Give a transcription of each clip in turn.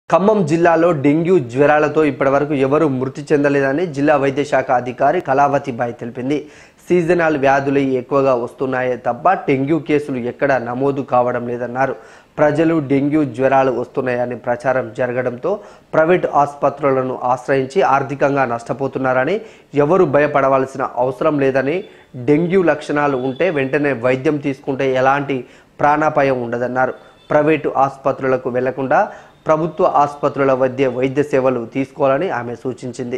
ఖమ్మం జిల్లాలో డెంగ్యూ జ్వరాలతో ఇప్పటివరకు ఎవరూ మృతి చెందలేదని జిల్లా వైద్య శాఖ అధికారి కళావతిబాయి తెలిపింది సీజనల్ వ్యాధులు ఎక్కువగా వస్తున్నాయే తప్ప డెంగ్యూ కేసులు ఎక్కడా నమోదు కావడం లేదన్నారు ప్రజలు డెంగ్యూ జ్వరాలు వస్తున్నాయని ప్రచారం జరగడంతో ప్రైవేట్ ఆసుపత్రులను ఆశ్రయించి ఆర్థికంగా నష్టపోతున్నారని ఎవరు భయపడవలసిన అవసరం లేదని డెంగ్యూ లక్షణాలు ఉంటే వెంటనే వైద్యం తీసుకుంటే ఎలాంటి ప్రాణాపాయం ఉండదన్నారు ప్రైవేటు ఆసుపత్రులకు వెళ్లకుండా ప్రభుత్వ ఆసుపత్రుల వద్ద వైద్య సేవలు తీసుకోవాలని ఆమె సూచించింది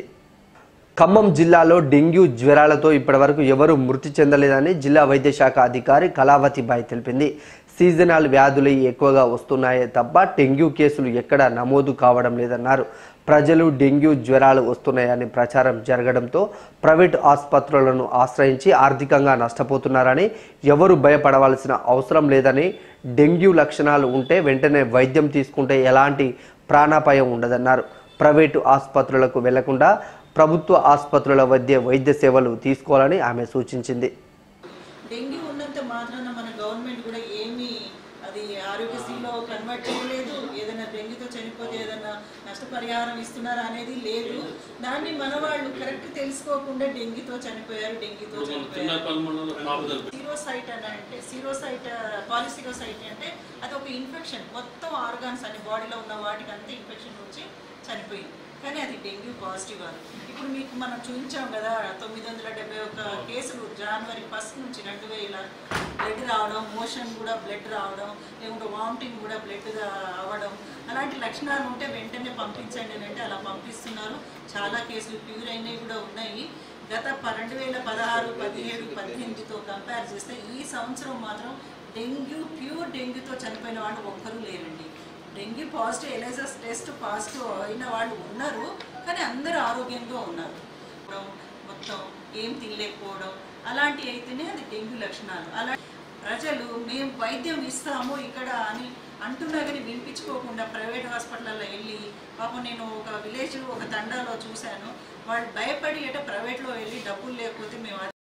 ఖమ్మం జిల్లాలో డెంగ్యూ జ్వరాలతో ఇప్పటివరకు ఎవరూ మృతి చెందలేదని జిల్లా వైద్య శాఖ అధికారి కళావతిబాయి తెలిపింది సీజనల్ వ్యాధులు ఎక్కువగా వస్తున్నాయే తప్ప డెంగ్యూ కేసులు ఎక్కడా నమోదు కావడం లేదన్నారు ప్రజలు డెంగ్యూ జ్వరాలు వస్తున్నాయని ప్రచారం జరగడంతో ప్రైవేట్ ఆసుపత్రులను ఆశ్రయించి ఆర్థికంగా నష్టపోతున్నారని ఎవరు భయపడవలసిన అవసరం లేదని డెంగ్యూ లక్షణాలు ఉంటే వెంటనే వైద్యం తీసుకుంటే ఎలాంటి ప్రాణాపాయం ఉండదన్నారు ప్రైవేటు ఆసుపత్రులకు వెళ్లకుండా ప్రభుత్వ ఆసుపత్రుల వద్ద వైద్య సేవలు తీసుకోవాలని ఆమె సూచించింది డెంగ్యూ ఉన్నంత మాత్రాన మన గవర్నమెంట్ కూడా ఏమీ అది ఆరోగ్యశ్రీలో కన్వర్ట్ చేయలేదు ఏదైనా డెంగ్యూతో చనిపోతే ఏదైనా నష్టపరిహారం ఇస్తున్నారా అనేది లేదు దాన్ని మన వాళ్ళు కరెక్ట్ తెలుసుకోకుండా డెంగ్యూతో చనిపోయారు డెంగ్యూతో చనిపోయారు సీరోసైట్ అని అంటే సీరోసైట్ పాలిసిరోసైట్ అంటే అది ఒక ఇన్ఫెక్షన్ మొత్తం ఆర్గాన్స్ అని బాడీలో ఉన్న వాటికి అంతా ఇన్ఫెక్షన్ వచ్చి చనిపోయింది కానీ అది డెంగ్యూ పాజిటివ్ అని ఇప్పుడు మీకు మనం చూపించాం కదా తొమ్మిది వందల డెబ్బై ఒక్క కేసులు జనవరి ఫస్ట్ నుంచి రెండు వేల బ్లడ్ రావడం మోషన్ కూడా బ్లడ్ రావడం లేకుంటే వామిటింగ్ కూడా బ్లడ్ అవ్వడం అలాంటి లక్షణాలు ఉంటే వెంటనే పంపించండి అని అంటే అలా పంపిస్తున్నారు చాలా కేసులు ప్యూర్ అయినవి కూడా ఉన్నాయి గత రెండు వేల పదహారు పదిహేడు పద్దెనిమిదితో కంపేర్ చేస్తే ఈ సంవత్సరం మాత్రం డెంగ్యూ ప్యూర్ డెంగ్యూతో చనిపోయిన వాళ్ళు ఒక్కరూ లేరండి డెంగ్యూ పాజిటివ్ ఎలైజర్స్ టెస్ట్ పాజిటివ్ అయిన వాళ్ళు ఉన్నారు కానీ అందరూ ఆరోగ్యంగా ఉన్నారు మొత్తం ఏం తినలేకపోవడం అలాంటివి అయితేనే అది డెంగ్యూ లక్షణాలు అలా ప్రజలు మేము వైద్యం ఇస్తాము ఇక్కడ అని అంటున్నా కానీ వినిపించుకోకుండా ప్రైవేట్ హాస్పిటల్లో వెళ్ళి పాపం నేను ఒక విలేజ్ ఒక తండాలో చూశాను వాళ్ళు భయపడి అంటే ప్రైవేట్లో వెళ్ళి డబ్బులు లేకపోతే మేము